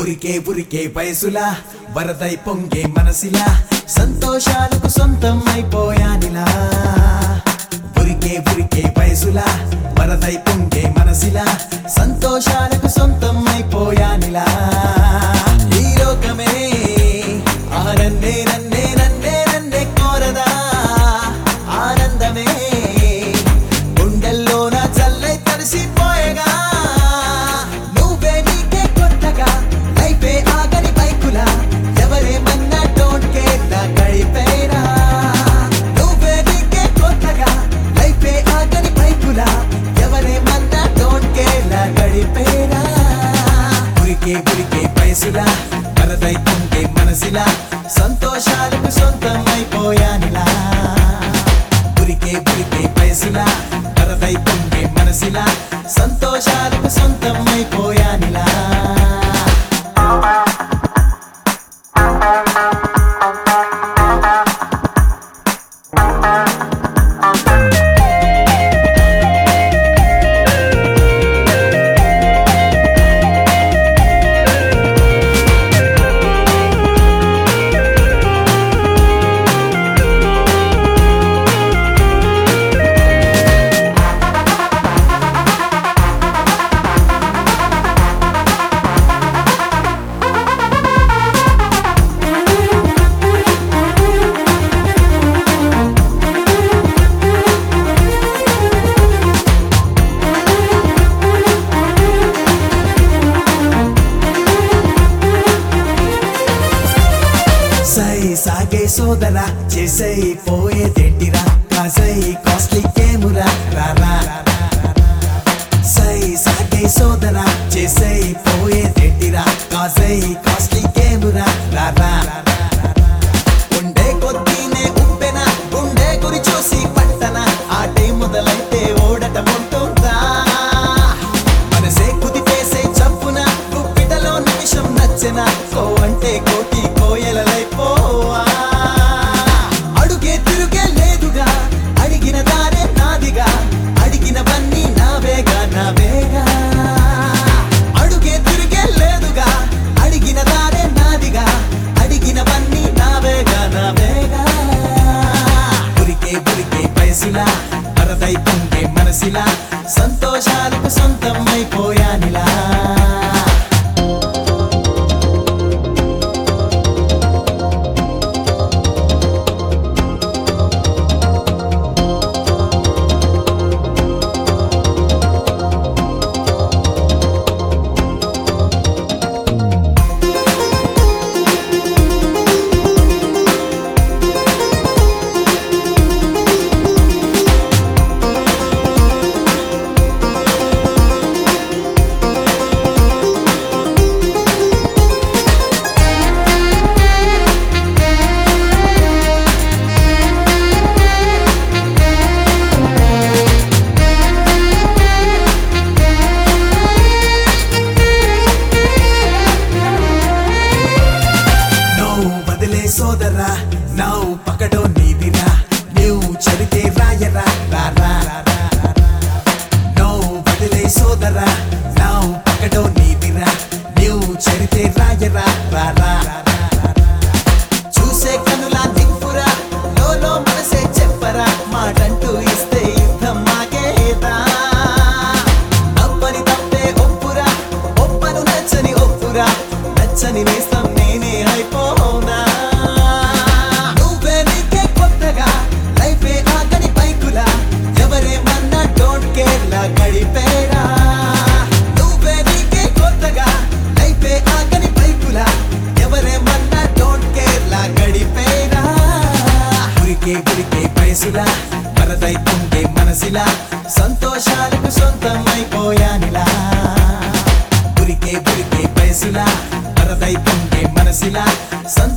ఉరికే ఉరికే వయసులా వరదై పొంగే మనసిలా సంతోషాలకు సొంతం అయిపోయానిలా ఉరికే ఉరికే వయసులా వరదై పొంగే మనసిలా సంతోషాలకు సొంతం అయిపోయానిలా ఈ లోకమే ఆనందే నన్నే నన్నే నన్నే కోరదా ఆనందమే గుండెల్లోన చల్లై తడిసిపోయగా నువ్వే నీకే కొత్తగా లైఫే ఆగని బైకులా ఎవరేమన్నా డోంట్ కేర్ నా గడిపేరా నువ్వే నీకే కొత్తగా లైఫే ఆగని బైకులా ఎవరేమన్నా డోంట్ కేర్ నా గడిపేరా ఉరికే ఉరికే వయసులా వరదై పొంగే మనసిలా సంతోషాలకు సొంతం అయిపోయానిలా ఉరికే ఉరికే వయసులా వరదై పొంగే మనసిలా సంతోషాలకు సొంతం అయిపోయానిలా సై సాగే సోదరా చేసై పోయేదేంటిరా కాసై కాస్ట్లీ కేమురా రారా సై సాగే సోదరా చేసై పోయేదేంటిరా కాసై కాస్ట్లీ కేమురా రారా ఉండే కొద్దీనే ఉప్పెన గుండె గురి చూసి పట్టన ఆటే మొదలైతే ఓడటం ఉంటుందా మనసే కుదిపేసే చప్పున గుప్పిటలో నిమిషం నచ్చిన కో అంటే కోటి కోయలలైపోవా అడుగే తిరుగే లేదుగా అడిగిన దారే నాదిగా అడిగినవన్నీ నావేగా నావేగా అడుగే తిరిగే లేదుగా అడిగిన దారే నాదిగా అడిగినవన్నీ నావేగా నావేగా ఉరికే ఉరికే వయసులా వరదై పొంగే మనసిలా సంతోషాలకు సొంతం అయిపోయానిలా నువ్వు బదిలే సోదరా నవ్వు పకడో నీదిరా నువ్వు చరితే రాయరా రారా నువ్వు బదిలే సోదరా నవ్వు పకడో నీదిరా నువ్వు చరితే రాయరా రారా చూసే కనులా దిక్కురా లోలో మనసే చెప్పరా మాటంటూ ఇస్తే యుద్ధం మాకేదా తప్పని తప్పే ఒప్పురా ఒప్పను నచ్చని ఒప్పురా నచ్చని నేస్తం నేనే అయిపోనా నువ్వే నీకే కొత్తగా లైఫే ఆగని బైకులా ఎవరేమన్నా డోంట్ కేర్ లా గడిపేరా నువ్వే నీకే కొత్తగా లైఫే ఆగని బైకులా ఎవరేమన్నా డోంట్ కేర్ లా గడిపేరా ఉరికే ఉరికే వయసులా వరదై పొంగే మనసిలా సంతోషాలకు సొంతం అయిపోయానిలా ఉరికే ఉరికే వయసులా వరదై పొంగే మనసిలా సంతోషాలకు